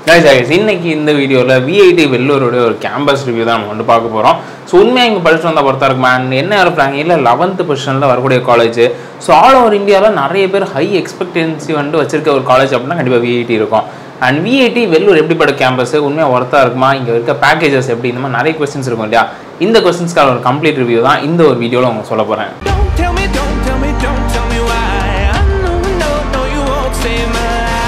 guys guys இன்னைக்கு இந்த வீடியோவில் விஐடி வெள்ளூருடைய ஒரு கேம்பஸ் ரிவ்யூ தான் நம்ம வந்து பார்க்க போகிறோம் ஸோ உண்மையாக இங்கே படிச்சுட்டு வந்தால் பொறுத்தா இருக்கும் அண்ட் என்ன இருப்பாங்க இல்லை லெவன்த்து பொசிஷனில் வரக்கூடிய காலேஜ் ஸோ ஆல் ஓவர் இந்தியாவில் நிறைய பேர் ஹை எக்ஸ்பெக்டன்சி வந்து வச்சிருக்க ஒரு காலேஜ் அப்படின்னா கண்டிப்பாக விஐடி இருக்கும் அண்ட் விஐடி வெள்ளூர் எப்படிப்பட்ட கேம்பஸ் உண்மையாக ஒர்த்தாக இருக்குமா இங்கே இருக்க பேக்கேஜஸ் எப்படி இந்த மாதிரி நிறைய கொஸ்டின்ஸ் இருக்கும் இல்லையா இந்த கொஸ்டின்ஸ்க்கான ஒரு கம்ப்ளீட் ரிவ்யூ தான் இந்த ஒரு வீடியோவில் உங்களுக்கு சொல்ல போகிறேன் Don't tell me, don't tell me, don't tell me why. I know, no, no, you won't save my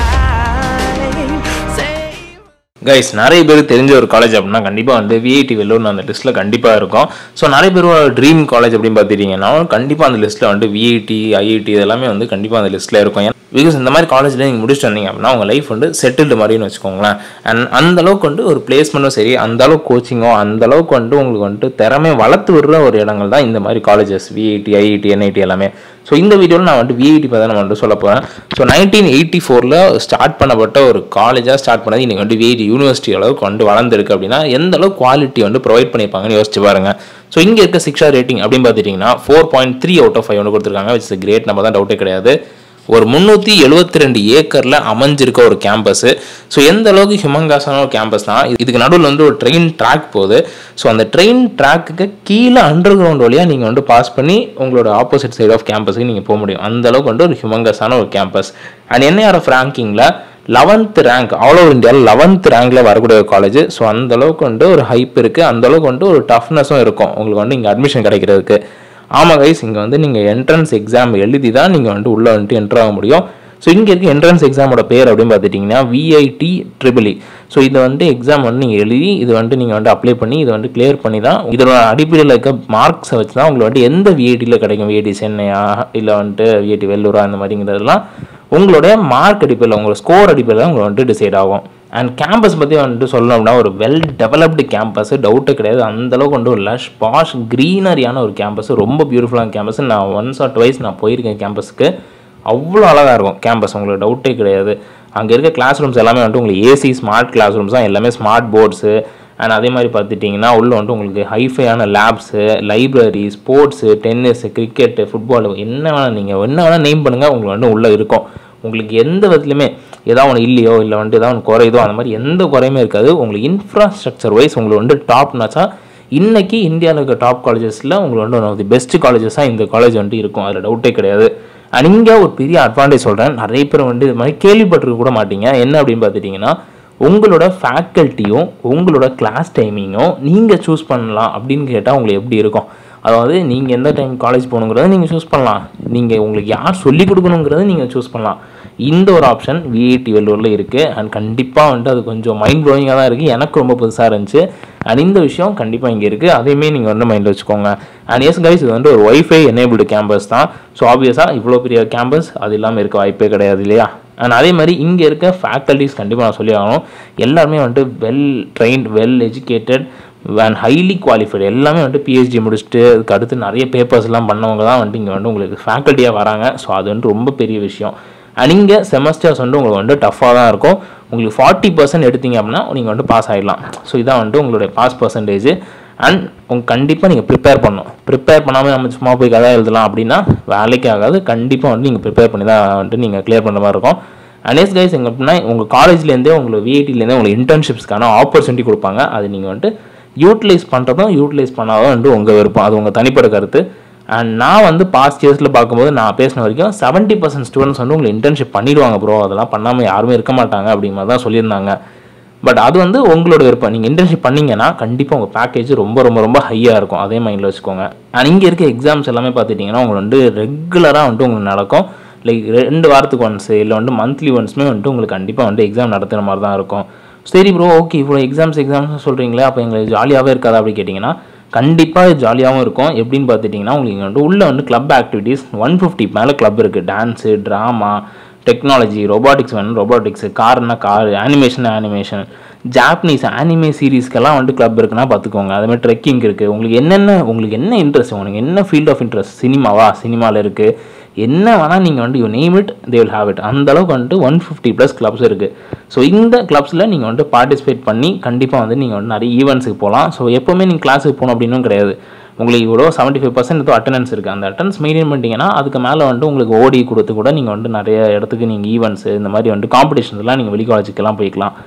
life. Save. Guys நிறைய பேர் தெரிஞ்ச ஒரு காலேஜ் அப்படின்னா கண்டிப்பாக வந்து விஐடி வெள்ளூர்னு அந்த லிஸ்ட்டில் கண்டிப்பாக இருக்கும் ஸோ நிறைய பேரோட ட்ரீம் காலேஜ் அப்படின்னு பார்த்துட்டிங்கன்னா கண்டிப்பாக அந்த லிஸ்ட்டில் வந்து விஐடி ஐஐடி இதெல்லாமே வந்து கண்டிப்பாக அந்த லிஸ்ட்டில் இருக்கும் பிகாஸ் இந்த மாதிரி காலேஜில் நீங்கள் முடிச்சுட்டு வந்தீங்க அப்படின்னா உங்கள் லைஃப் வந்து செட்டில்டு மாதிரின்னு வச்சுக்கோங்களேன் அண்ட் அந்த அளவுக்கு வந்து ஒரு பிளேஸ்மெண்ட்டும் சரி அந்த அளவுக்கு கோச்சிங்கோ அந்த அளவுக்கு வந்து உங்களுக்கு வந்துட்டு திறமை வளர்த்து விடுற ஒரு இடங்கள் தான் இந்த மாதிரி காலேஜஸ் விஐடி ஐஐடி என்ஐடி எல்லாமே ஸோ இந்த வீடியோவில் நான் வந்து விஐடி பற்றி நம்ம வந்து சொல்ல போகிறேன் ஸோ நைன்டீன் எயிட்டி ஃபோரில் ஸ்டார்ட் பண்ணப்பட்ட ஒரு காலேஜாக ஸ்டார்ட் பண்ணது இன்றைக்கி வந்து விஐடி யூனிவர்சிட்டி அளவுக்கு வந்து வளர்ந்துருக்கு அப்படின்னா எந்த அளவுக்கு குவாலிட்டி வந்து ப்ரொவைட் பண்ணியிருப்பாங்கன்னு யோசிச்சு பாருங்க ஸோ இங்கே இருக்க சிக்ஷா ரேட்டிங் அப்படின்னு பார்த்துட்டிங்கன்னா four point three out of five வந்து கொடுத்துருக்காங்க விச் கிரேட் நம்ம தான் டவுட்டே கிடையாது ஒரு முந்நூற்றி எழுபத்தி ரெண்டு ஏக்கரில் அமைஞ்சிருக்க ஒரு கேம்பஸ் ஸோ எந்த அளவுக்கு ஹியூமங்காஸான ஒரு கேம்பஸ் தான் இதுக்கு நடுவில் வந்து ஒரு ட்ரெயின் ட்ராக் போகுது ஸோ அந்த ட்ரெயின் ட்ராக்குக்கு கீழே அண்டர் கிரவுண்ட் வழியாக நீங்கள் வந்து பாஸ் பண்ணி உங்களோட ஆப்போசிட் சைடு ஆஃப் கேம்பஸுக்கு நீங்கள் போக முடியும் அந்த அளவுக்கு வந்து ஒரு ஹியூமங்காஸான ஒரு கேம்பஸ் அண்ட் என்ஐஆர்எஃப் ரேங்கிங்கில் லெவன்த் ரேங்க் ஆல் ஓவர் இந்தியாவில் லெவன்த் ரேங்கில் வரக்கூடிய ஒரு காலேஜ் ஸோ அந்த அளவுக்கு வந்து ஒரு ஹைப் இருக்குது அந்த அளவுக்கு வந்து ஒரு டஃப்னஸும் இருக்கும் உங்களுக்கு வந்து இங்கே அட்மிஷன் கிடைக்கிறதுக்கு ஆமாம் கைஸ் இங்கே வந்து நீங்கள் என்ட்ரன்ஸ் எக்ஸாம் எழுதி தான் நீங்கள் வந்துட்டு உள்ளே வந்துட்டு என்ட்ரு ஆக முடியும் ஸோ இங்கே இருக்க என்ட்ரன்ஸ் எக்ஸாமோட பேர் அப்படின்னு பார்த்துட்டிங்கன்னா விஐடி ட்ரிபிளி ஸோ இதை வந்துட்டு எக்ஸாம் வந்து நீங்கள் எழுதி இது வந்துட்டு நீங்கள் வந்து அப்ளை பண்ணி இதை வந்து கிளியர் பண்ணி தான் இதோட அடிப்படையில் இருக்க மார்க்ஸை வச்சு தான் உங்களுக்கு வந்துட்டு எந்த விஐடியில் கிடைக்கும் விஐடி சென்னையா இல்லை வந்துட்டு விஐடி வெள்ளூரா அந்த மாதிரிங்கிறதெல்லாம் உங்களுடைய மார்க் அடிப்படையில் உங்களோட ஸ்கோர் அடிப்படையில் தான் உங்களுக்கு வந்துட்டு டிசைட் ஆகும் அண்ட் கேம்பஸ் பற்றி வந்துட்டு சொல்லணும் அப்படின்னா ஒரு வெல் டெவலப்டு கேம்பஸ் டவுட்டே கிடையாது அந்தளவுக்கு வந்து ஒரு லஷ் பாஷ் க்ரீனரியான ஒரு கேம்பஸ் ரொம்ப பியூட்டிஃபுல்லான கேம்பஸ் நான் ஒன்ஸ் ஆர் ட்வைஸ் நான் போயிருக்கேன் கேம்பஸ்க்கு அவ்வளோ அழகாக இருக்கும் கேம்பஸ் உங்களுக்கு டவுட்டே கிடையாது அங்கே இருக்க கிளாஸ் ரூம்ஸ் எல்லாமே வந்துட்டு உங்களுக்கு ஏசி ஸ்மார்ட் கிளாஸ் ரூம்ஸ் தான் எல்லாமே ஸ்மார்ட் போர்ட்ஸு அண்ட் அதே மாதிரி பார்த்துட்டிங்கன்னா உள்ளே வந்துட்டு உங்களுக்கு ஹைஃபையான labs library sports tennis cricket football என்ன வேணால் நீங்கள் என்ன வேணால் நேம் பண்ணுங்கள் உங்களுக்கு வந்து உள்ளே இருக்கும் உங்களுக்கு எந்த விதத்துலையுமே ஏதாவது ஒன்று இல்லையோ இல்லை வந்துட்டு ஏதாவது ஒன்று குறையுதோ அந்த மாதிரி எந்த குறையுமே இருக்காது உங்களுக்கு இன்ஃப்ராஸ்ட்ரக்சர் வைஸ் உங்களுக்கு வந்து டாப் நாச்சா இன்னைக்கு இந்தியாவில் இருக்க டாப் காலேஜஸில் உங்களுக்கு வந்து ஒன் ஆஃப் தி பெஸ்ட் காலேஜஸாக இந்த காலேஜ் வந்துட்டு இருக்கும் அதில் டவுட்டே கிடையாது அண்ட் இங்கே ஒரு பெரிய அட்வான்டேஜ் சொல்கிறேன் நிறைய பேர் வந்து இது மாதிரி கேள்விப்பட்டிருக்க கூட மாட்டீங்க என்ன அப்படின்னு பார்த்துட்டிங்கன்னா உங்களோட ஃபேக்கல்ட்டியும் உங்களோட கிளாஸ் டைமிங்கும் நீங்கள் சூஸ் பண்ணலாம் அப்படின்னு கேட்டால் உங்களுக்கு எப்படி இருக்கும் அதாவது நீங்கள் எந்த டைம் காலேஜ் போகணுங்கிறத நீங்கள் சூஸ் பண்ணலாம் நீங்கள் உங்களுக்கு யார் சொல்லிக் கொடுக்கணுங்கிறத நீங்கள் சூஸ் பண்ணலாம் இந்த ஒரு ஆப்ஷன் விஐடி வெள்ளூரில் இருக்குது அண்ட் கண்டிப்பாக வந்துட்டு அது கொஞ்சம் மைண்ட் ப்ளோயிங்காக தான் இருக்குது எனக்கு ரொம்ப புதுசாக இருந்துச்சு அண்ட் இந்த விஷயம் கண்டிப்பாக இங்கே இருக்குது அதையுமே நீங்கள் வந்து மைண்டில் வச்சுக்கோங்க அண்ட் எஸ் கைஸ் இது வந்து ஒரு ஒய்ஃபை எனேபிள்டு கேம்பஸ் தான் ஸோ ஆப்வியஸாக இவ்வளோ பெரிய கேம்பஸ் அது இல்லாமல் இருக்க வாய்ப்பே கிடையாது இல்லையா அண்ட் அதே மாதிரி இங்கே இருக்க ஃபேக்கல்ட்டிஸ் கண்டிப்பாக நான் சொல்லி ஆகணும் எல்லாருமே வந்துட்டு well trained well educated and highly qualified எல்லாமே வந்துட்டு பிஹெச்டி முடிச்சுட்டு அதுக்கு அடுத்து நிறைய பேப்பர்ஸ்லாம் பண்ணவங்க தான் வந்துட்டு இங்கே வந்து உங்களுக்கு ஃபேக்கல்ட்டியாக வராங்க ஸோ அது வந்து ரொம்ப பெரிய விஷயம் அண்ட் இங்கே செமஸ்டர்ஸ் வந்து உங்களுக்கு வந்து டஃப்பாக தான் இருக்கும் உங்களுக்கு ஃபார்ட்டி பர்சன்ட் எடுத்தீங்க அப்படின்னா நீங்கள் வந்து பாஸ் ஆகிடலாம் ஸோ இதான் வந்துட்டு உங்களுடைய பாஸ் பர்சன்டேஜ் அண்ட் உங்க கண்டிப்பாக நீங்கள் ப்ரிப்பேர் பண்ணணும் ப்ரிப்பேர் பண்ணாமல் நம்ம சும்மா போய் கதை எழுதலாம் அப்படின்னா வேலைக்கு ஆகாது கண்டிப்பாக வந்து நீங்கள் ப்ரிப்பேர் பண்ணி தான் வந்துட்டு நீங்கள் கிளியர் பண்ணுற மாதிரி இருக்கும் அனேஸ் கைஸ் எங்கே அப்படின்னா உங்கள் காலேஜ்லேருந்தே உங்களுக்கு விஐடிலேருந்தே உங்களுக்கு இன்டர்ன்ஷிப்ஸ்க்கான ஆப்பர்ச்சுனிட்டி கொடுப்பாங்க அது நீங்கள் வந்துட்டு யூட்டிலைஸ் பண்ணுறதும் யூட்டிலைஸ் பண்ணாததும் வந்து உங்கள் விருப்பம் அது உங்கள் தனிப்பட்ட கருத்து அண்ட் நான் வந்து பாஸ்ட் இயர்ஸில் பார்க்கும்போது நான் பேசின வரைக்கும் செவன்ட்டி பர்சன்ட் ஸ்டூடெண்ட்ஸ் வந்து உங்களுக்கு இன்டர்ன்ஷிப் பண்ணிடுவாங்க ப்ரோ அதெல்லாம் பண்ணாமல் யாருமே இருக்க மாட்டாங்க அப்படிங்கிற மாதிரி தான் சொல்லியிருந்தாங்க பட் அது வந்து உங்களோட விருப்பம் நீங்கள் இன்டர்ன்ஷிப் பண்ணீங்கன்னா கண்டிப்பாக உங்கள் பேக்கேஜ் ரொம்ப ரொம்ப ரொம்ப ஹையாக இருக்கும் அதே மைண்டில் வச்சுக்கோங்க அண்ட் இங்கே இருக்க எக்ஸாம்ஸ் எல்லாமே பார்த்துட்டிங்கன்னா உங்களுக்கு வந்து ரெகுலராக வந்துட்டு உங்களுக்கு நடக்கும் லைக் ரெண்டு வாரத்துக்கு ஒன்ஸ் இல்லை வந்து மந்த்லி ஒன்ஸுமே வந்துட்டு உங்களுக்கு கண்டிப்பாக வந்துட்டு எக்ஸாம் நடத்துகிற மாதிரி தான் இருக்கும் சரி ப்ரோ ஓகே இவ்வளோ எக்ஸாம்ஸ் எக்ஸாம்ஸ் சொல்கிறீங்களே அப்போ எங்களுக்கு ஜாலியாகவே இருக்காதா அப்படி கேட்டிங்கன்னா கண்டிப்பாக ஜாலியாகவும் இருக்கும் எப்படின்னு பார்த்துட்டிங்கன்னா உங்களுக்கு இங்கே வந்து உள்ளே வந்து கிளப் ஆக்டிவிட்டீஸ் ஒன் ஃபிஃப்டி மேலே கிளப் இருக்குது டான்ஸு ட்ராமா டெக்னாலஜி ரொபாட்டிக்ஸ் வேணும் ரொபாட்டிக்ஸு கார்னா car animation animation Japanese anime சீரீஸ்க்கெல்லாம் வந்துட்டு கிளப் இருக்குன்னா பார்த்துக்கோங்க அதே மாதிரி ட்ரெக்கிங் இருக்குது உங்களுக்கு என்னென்ன உங்களுக்கு என்ன இன்ட்ரெஸ்ட் உங்களுக்கு என்ன ஃபீல்ட் ஆஃப் இன்ட்ரெஸ்ட் சினிமாவா சினிமாவில் இருக்குது என்ன வேணால் நீங்கள் வந்துட்டு you name it they will have it அந்த அளவுக்கு வந்துட்டு ஒன் ஃபிஃப்டி ப்ளஸ் கிளப்ஸ் இருக்குது ஸோ இந்த கிளப்ஸில் நீங்கள் வந்துட்டு பார்ட்டிசிபேட் பண்ணி கண்டிப்பாக வந்து நீங்கள் வந்து நிறைய ஈவெண்ட்ஸுக்கு போகலாம் ஸோ எப்போவுமே நீங்கள் கிளாஸுக்கு போகணும் அப்படின்னும் கிடையாது உங்களுக்கு இவ்வளோ செவன்ட்டி ஃபைவ் பர்சன்ட் அட்டண்டன்ஸ் இருக்குது அந்த அட்டன்ஸ் மெயின்டைன் பண்ணிட்டீங்கன்னா அதுக்கு மேலே வந்துட்டு உங்களுக்கு ஓடி கொடுத்து கூட நீங்கள் வந்துட்டு நிறைய இடத்துக்கு நீங்கள் ஈவெண்ட்ஸ் இந்த மாதிரி வந்துட்டு காம்படிஷன்ஸ்லாம் நீங்கள் வெளி காலேஜுக்கெல்லாம் போய்க்கலாம்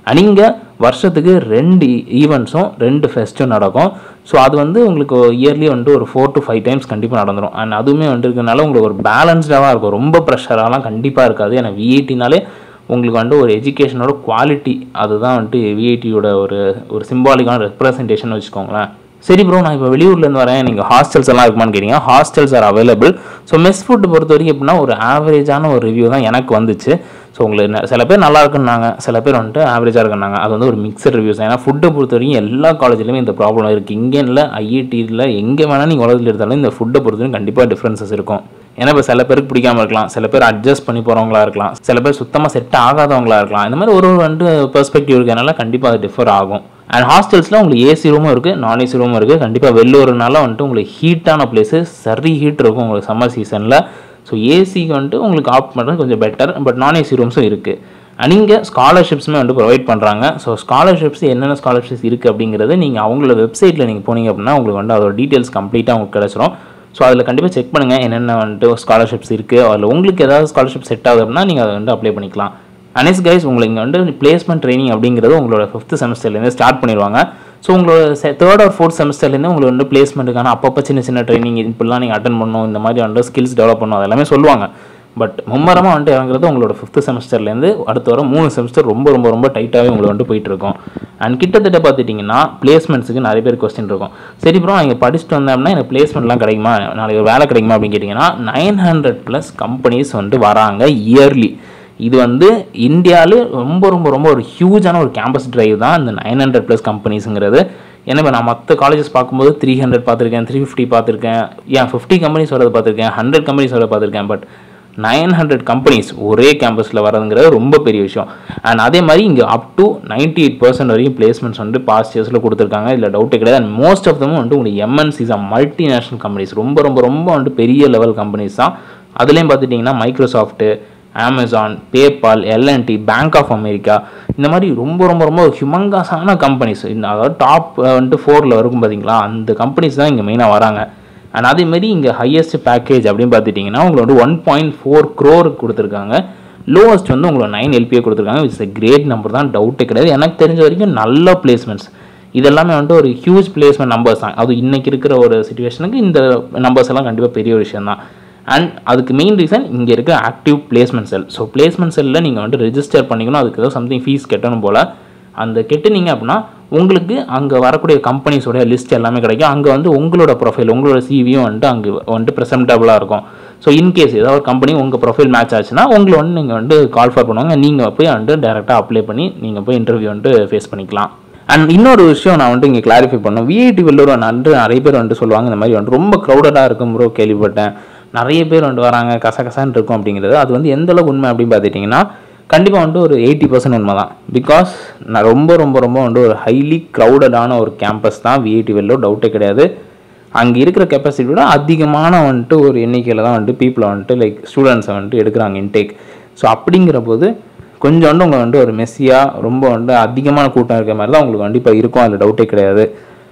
அணிங்க வருஷத்துக்கு ரெண்டு ஈவெண்ட்ஸும் ரெண்டு ஃபெஸ்ட்டும் நடக்கும் ஸோ அது வந்து உங்களுக்கு இயர்லி வந்துட்டு ஒரு ஃபோர் டு ஃபைவ் டைம்ஸ் கண்டிப்பாக நடந்துடும் அண்ட் அதுவுமே வந்துட்டு இருக்கனால உங்களுக்கு ஒரு பேலன்ஸ்டாக இருக்கும் ரொம்ப ப்ரெஷராலாம் கண்டிப்பாக இருக்காது ஏன்னா விஐடினாலே உங்களுக்கு வந்துட்டு ஒரு எஜுகேஷனோட குவாலிட்டி அதுதான் வந்துட்டு விஐடியோட ஒரு ஒரு சிம்பாலிக்கான ரெப்ரசன்டேஷன் வச்சுக்கோங்களேன் சரி ப்ரோ நான் இப்போ வெளியூர்லேருந்து வரேன் நீங்கள் ஹாஸ்டல்ஸ் எல்லாம் இருக்குமான்னு கேட்டீங்க hostels are available so mess food பொறுத்த வரைக்கும் எப்படின்னா ஒரு ஆவரேஜான ஒரு ரிவ்யூ தான் எனக்கு வந்துச்சு ஸோ உங்களுக்கு ந- சில பேர் நல்லா இருக்குன்னாங்க சில பேர் வந்துட்டு ஆவரேஜாக இருக்குன்னாங்க அது வந்து ஒரு மிக்சட் ரிவ்யூஸ் ஏன்னா ஃபுட்டை பொறுத்த வரைக்கும் எல்லா காலேஜ்லையுமே இந்த ப்ராப்ளம் இருக்குது இங்கே இல்லை ஐஐடியில் எங்கே வேணால் நீங்கள் உலகத்தில் எடுத்தாலும் இந்த ஃபுட்டை பொறுத்த வரைக்கும் கண்டிப்பாக டிஃப்ரென்சஸ் இருக்கும் ஏன்னா இப்போ சில பேருக்கு பிடிக்காம இருக்கலாம் சில பேர் அட்ஜஸ்ட் பண்ணி போகிறவங்களா இருக்கலாம் சில பேர் சுத்தமாக செட் ஆகாதவங்களா இருக்கலாம் இந்த மாதிரி ஒரு ஒரு வந்துட்டு பெர்ஸ்பெக்டிவ் இருக்கிறதுனால கண்டிப்பாக அது டிஃபர் ஆகும் அண்ட் ஹாஸ்டல்ஸில் உங்களுக்கு ஏசி ரூமும் இருக்குது நான் ஏசி ரூமும் இருக்குது கண்டிப்பாக வெள்ளூர்னால வந்துட்டு உங்களுக்கு ஹீட்டான பிளேஸு சரி ஹீட் இருக்கும் உங்களுக்கு சம்மர் சீசனில் ஸோ ஏசிக்கு வந்துட்டு உங்களுக்கு ஆப்ட் பண்ணுறது கொஞ்சம் பெட்டர் பட் நான் ஏசி ரூம்ஸும் இருக்குது அண்ட் இங்கே ஸ்காலர்ஷிப்ஸுமே வந்து ப்ரொவைட் பண்ணுறாங்க ஸோ ஸ்காலர்ஷிப்ஸ் என்னென்ன ஸ்காலர்ஷிப்ஸ் இருக்குது அப்படிங்கிறது நீங்கள் அவங்களோட வெப்சைட்டில் நீங்கள் போனீங்க அப்படின்னா உங்களுக்கு வந்து அதோட டீட்டெயில்ஸ் கம்ப்ளீட்டாக உங்களுக்கு கிடச்சிரும் ஸோ அதில் கண்டிப்பாக செக் பண்ணுங்கள் என்னென்ன வந்துட்டு ஸ்காலர்ஷிப்ஸ் இருக்குது அதில் உங்களுக்கு ஏதாவது ஸ்காலர்ஷிப் செட் ஆகுது அப்படின்னா நீங்கள் அதை வந்து அப்ளை பண்ணிக்கலாம் அனேஸ் கைஸ் உங்களுக்கு இங்கே வந்து பிளேஸ்மெண்ட் ட்ரைனிங் அப்படிங்கிறது உங்களோட ஃபிஃப்த் செமஸ்டர்லேருந்து ஸ்டார்ட் பண்ணிடுவாங்க ஸோ உங்களோட தேர்ட் ஆர் ஃபோர்த் செமஸ்டர்லேருந்து உங்களுக்கு வந்து பிளேஸ்மெண்ட்டுக்கான அப்பப்போ சின்ன சின்ன ட்ரைனிங் இப்படிலாம் நீங்கள் அட்டன் பண்ணணும் இந்த மாதிரி வந்து ஸ்கில்ஸ் டெவலப் பண்ணணும் அதெல்லாமே சொல்லுவாங்க பட் மும்மரமாக வந்துட்டு இறங்குறது உங்களோட ஃபிஃப்த் செமஸ்டர்லேருந்து அடுத்த வர மூணு செமஸ்டர் ரொம்ப ரொம்ப ரொம்ப டைட்டாகவே உங்களுக்கு வந்துட்டு போயிட்டு இருக்கும் அண்ட் கிட்டத்தட்ட பார்த்துட்டிங்கன்னா பிளேஸ்மெண்ட்ஸுக்கு நிறைய பேர் கொஸ்டின் இருக்கும் சரி ப்ரோ இங்கே படிச்சுட்டு வந்தேன் அப்படின்னா எனக்கு பிளேஸ்மெண்ட்லாம் கிடைக்குமா நாளைக்கு ஒரு வேலை கிடைக்குமா அப்படின்னு கேட்டிங்கன்னா நைன் ஹண்ட்ரட் ப்ளஸ் கம்பெனிஸ் வந்துட்டு வராங்க இயர்லி இது வந்து இந்தியாவில் ரொம்ப ரொம்ப ரொம்ப ஒரு ஹியூஜான ஒரு கேம்பஸ் டிரைவ் தான் இந்த நைன் ஹண்ட்ரட் ப்ளஸ் கம்பெனிஸுங்கிறது ஏன்னா இப்போ நான் மற்ற காலேஜஸ் பார்க்கும்போது த்ரீ ஹண்ட்ரட் பார்த்துருக்கேன் த்ரீ ஃபிஃப்டி பார்த்துருக்கேன் ஏன் ஃபிஃப்டி கம்பெனிஸ் வரது பார்த்துருக்கேன் ஹண்ட்ரட் கம்பெனிஸ் வரது பார்த்துருக்கேன் பட் நைன் ஹண்ட்ரட் கம்பெனிஸ் ஒரே கேம்பஸில் வரதுங்கிறது ரொம்ப பெரிய விஷயம் அண்ட் அதே மாதிரி இங்கே up to ninety eight percent வரைக்கும் பிளேஸ்மெண்ட்ஸ் வந்து பாஸ்ட் இயர்ஸில் கொடுத்துருக்காங்க இதில் டவுட்டே கிடையாது அண்ட் மோஸ்ட் ஆஃப் தமும் வந்துட்டு உங்களுக்கு எம்என்சிஸ் மல்டிநேஷனல் கம்பெனிஸ் ரொம்ப ரொம்ப ரொம்ப வந்துட்டு பெரிய லெவல் கம்பெனிஸ் தான் அதுலேயும் பார்த்துட்டிங்கன்னா Microsoft Amazon PayPal L and T bank of America இந்த மாதிரி ரொம்ப ரொம்ப ரொம்ப ஹியூமங்காஸான கம்பெனிஸ் இந்த அதாவது டாப் வந்துட்டு ஃபோரில் இருக்கும் பார்த்தீங்களா அந்த கம்பெனிஸ் தான் இங்கே மெயினாக வராங்க அண்ட் அதேமாரி இங்கே ஹையஸ்ட் பேக்கேஜ் அப்படின்னு பார்த்துட்டிங்கன்னா உங்களுக்கு வந்து ஒன் பாயிண்ட் ஃபோர் க்ரோர் கொடுத்துருக்காங்க லோவஸ்ட் வந்து உங்களுக்கு நைன் எல்பிஏ கொடுத்துருக்காங்க விட்ஸ் a கிரேட் நம்பர் தான் டவுட்டே கிடையாது எனக்கு தெரிஞ்ச வரைக்கும் நல்ல பிளேஸ்மெண்ட்ஸ் இதெல்லாமே வந்துட்டு ஒரு ஹியூஜ் பிளேஸ்மெண்ட் நம்பர்ஸ் தான் அது இன்னைக்கு இருக்கிற ஒரு சுச்சுவேஷனுக்கு இந்த நம்பர்ஸ் எல்லாம் கண்டிப்பாக பெரிய விஷயம் தான் அண்ட் அதுக்கு மெயின் ரீசன் இங்கே இருக்க active placement cell so placement செல்லில் நீங்கள் வந்து ரெஜிஸ்டர் பண்ணிக்கணும் அதுக்கு ஏதோ சம்திங் ஃபீஸ் கட்டணும் போல் அந்த கெட்டுனீங்க அப்படின்னா உங்களுக்கு அங்கே வரக்கூடிய கம்பெனிஸோட லிஸ்ட் எல்லாமே கிடைக்கும் அங்கே வந்து உங்களோட ப்ரொஃபைல் உங்களோட சிவியும் வந்துட்டு அங்கே வந்துட்டு ப்ரெசென்டபுளாக இருக்கும் ஸோ இன்கேஸ் ஏதாவது ஒரு கம்பெனி உங்கள் ப்ரொஃபைல் மேட்ச் ஆச்சுன்னா உங்களை வந்து நீங்கள் வந்து கால் ஃபார் பண்ணுவாங்க நீங்கள் போய் வந்துட்டு டேரெக்டாக அப்ளை பண்ணி நீங்கள் போய் இன்டர்வியூ வந்துட்டு ஃபேஸ் பண்ணிக்கலாம் அண்ட் இன்னொரு விஷயம் நான் வந்துட்டு இங்கே கிளாரிஃபை பண்ணணும் விஐடி வெள்ளூர் வந்து நிறைய பேர் வந்துட்டு சொல்லுவாங்க இந்த மாதிரி வந்துட்டு ரொம்ப க்ரௌடடாக இருக்கும் ப்ரோ கேள்விப்பட்டேன் நிறைய பேர் வந்துட்டு வராங்க கசகசான்னு இருக்கும் அப்படிங்கிறது அது வந்து எந்த அளவுக்கு உண்மை அப்படின்னு பார்த்துட்டிங்கன்னா கண்டிப்பாக வந்துட்டு ஒரு எயிட்டி பர்சன்ட் உண்மை தான் பிகாஸ் நான் ரொம்ப ரொம்ப ரொம்ப வந்துட்டு ஒரு ஹைலி க்ரௌடடான ஒரு கேம்பஸ் தான் விஐடி வெள்ளூர் டவுட்டே கிடையாது அங்கே இருக்கிற கெப்பாசிட்டி விட அதிகமான வந்துட்டு ஒரு எண்ணிக்கையில் தான் வந்துட்டு பீப்புளை வந்துட்டு லைக் ஸ்டூடெண்ட்ஸை வந்துட்டு எடுக்கிறாங்க இன்டேக் ஸோ அப்படிங்கிற போது கொஞ்சம் வந்து உங்களை வந்துட்டு ஒரு மெஸ்ஸியாக ரொம்ப வந்து அதிகமான கூட்டம் இருக்கிற மாதிரி தான் உங்களுக்கு கண்டிப்பாக இருக்கும் அதில் டவுட்டே கிடையாது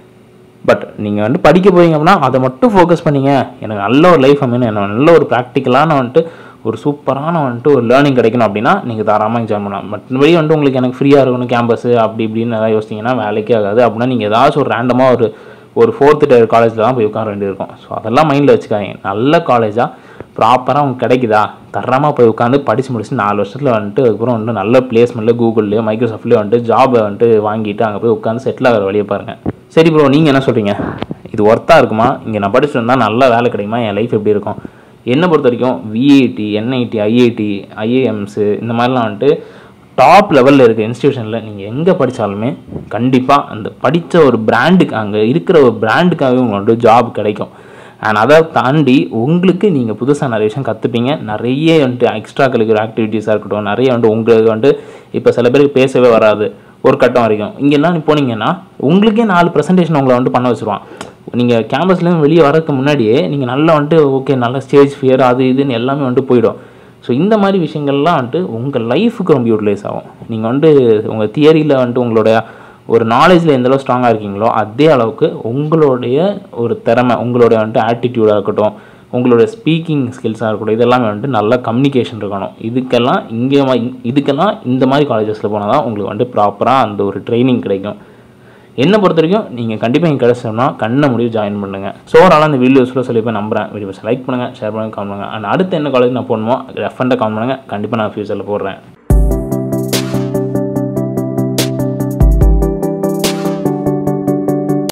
பட் நீங்கள் வந்து படிக்க போறீங்க அப்படின்னா அதை மட்டும் ஃபோக்கஸ் பண்ணீங்க எனக்கு நல்ல ஒரு லைஃப் அமையணும் எனக்கு நல்ல ஒரு ப்ராக்டிக்கலான வந்துட்டு ஒரு சூப்பரான வந்துட்டு ஒரு லேர்னிங் கிடைக்கணும் அப்படின்னா நீங்கள் தாராளமாக ஜாயின் பண்ணலாம் மற்றபடி வந்துட்டு உங்களுக்கு எனக்கு ஃப்ரீயாக இருக்கணும் கேம்பஸ் அப்படி இப்படின்னு ஏதாவது யோசிச்சிங்கன்னா வேலைக்கே ஆகாது அப்படின்னா நீங்கள் ஏதாச்சும் ஒரு ரேண்டமாக ஒரு ஒரு ஃபோர்த்து டயர் காலேஜில் தான் போய் உட்கார வேண்டியிருக்கும் ஸோ அதெல்லாம் மைண்டில் வச்சுக்காதீங்க நல்ல காலேஜாக ப்ராப்பராக உங்களுக்கு கிடைக்குதா தரமாக போய் உட்காந்து படித்து முடிச்சு நாலு வருஷத்தில் வந்துட்டு அதுக்கப்புறம் வந்துட்டு நல்ல பிளேஸ்மெண்ட்டில் கூகுள்லேயோ மைக்ரோசாஃப்ட்லேயோ வந்துட்டு ஜாபை வந்துட்டு வாங்கிட்டு அங்கே போய் உட்காந்து செட்டில் ஆகிற வழியை பாருங்கள் சரி ப்ரோ நீங்கள் என்ன சொல்கிறீங்க இது ஒர்த்தாக இருக்குமா இங்கே நான் படிச்சுட்டு வந்தால் நல்ல வேலை கிடைக்குமா என் லைஃப் எப்படி இருக்கும் என்னை பொறுத்த வரைக்கும் விஐடி என்ஐடி ஐஐடி ஐஏஎம்ஸு இந்த மாதிரிலாம் வந்துட்டு டாப் லெவலில் இருக்க இன்ஸ்டியூஷனில் நீங்கள் எங்கே படித்தாலுமே கண்டிப்பாக அந்த படித்த ஒரு பிராண்டுக்கு அங்கே இருக்கிற ஒரு பிராண்டுக்காகவே உங்களுக்கு ஜாப் கிடைக்கும் அண்ட் அதை தாண்டி உங்களுக்கு நீங்கள் புதுசாக நிறைய விஷயம் கற்றுப்பீங்க நிறைய வந்துட்டு எக்ஸ்ட்ரா கரிக்குலர் ஆக்டிவிட்டீஸாக இருக்கட்டும் நிறைய வந்துட்டு உங்களுக்கு வந்துட்டு இப்போ சில பேருக்கு பேசவே வராது ஒரு கட்டம் வரைக்கும் இங்கெல்லாம் போனீங்கன்னா உங்களுக்கே நாலு ப்ரெசன்டேஷன் உங்களை வந்துட்டு பண்ண வச்சுருவான் நீங்கள் கேம்பஸ்லேருந்து வெளியே வரதுக்கு முன்னாடியே நீங்கள் நல்லா வந்துட்டு ஓகே நல்ல ஸ்டேஜ் ஃபியர் அது இதுன்னு எல்லாமே வந்துட்டு போயிடும் ஸோ இந்த மாதிரி விஷயங்கள்லாம் வந்துட்டு உங்கள் லைஃபுக்கு ரொம்ப யூட்டிலைஸ் ஆகும் நீங்கள் வந்துட்டு உங்கள் தியரியில் வந்துட்டு உங்களோட ஒரு நாலேஜில் எந்த அளவு ஸ்ட்ராங்காக இருக்கீங்களோ அதே அளவுக்கு உங்களுடைய ஒரு திறமை உங்களுடைய வந்துட்டு ஆட்டிடியூடாக இருக்கட்டும் உங்களோட ஸ்பீக்கிங் ஸ்கில்ஸாக இருக்கட்டும் இதெல்லாமே வந்துட்டு நல்ல கம்யூனிகேஷன் இருக்கணும் இதுக்கெல்லாம் இங்கே இதுக்கெல்லாம் இந்த மாதிரி காலேஜஸில் போனால் தான் உங்களுக்கு வந்துட்டு ப்ராப்பராக அந்த ஒரு ட்ரைனிங் கிடைக்கும் என்னை பொறுத்த வரைக்கும் நீங்கள் கண்டிப்பாக இங்கே கிடச்சோம்னா கண்ணை முடிவு ஜாயின் பண்ணுங்கள் ஸோ ஓவராலாக அந்த வீடியோஸில் சொல்லி போய் நம்புறேன் வீடியோஸ் லைக் பண்ணுங்கள் ஷேர் பண்ணுங்கள் கமெண்ட் பண்ணுங்கள் அண்ட் அடுத்து என்ன காலேஜ் நான் போடணுமோ ரெஃபண்டாக கமெண்ட் பண்ணுங்கள் கண்டிப்பாக நான் ஃபியூச்சரில் போடுறேன்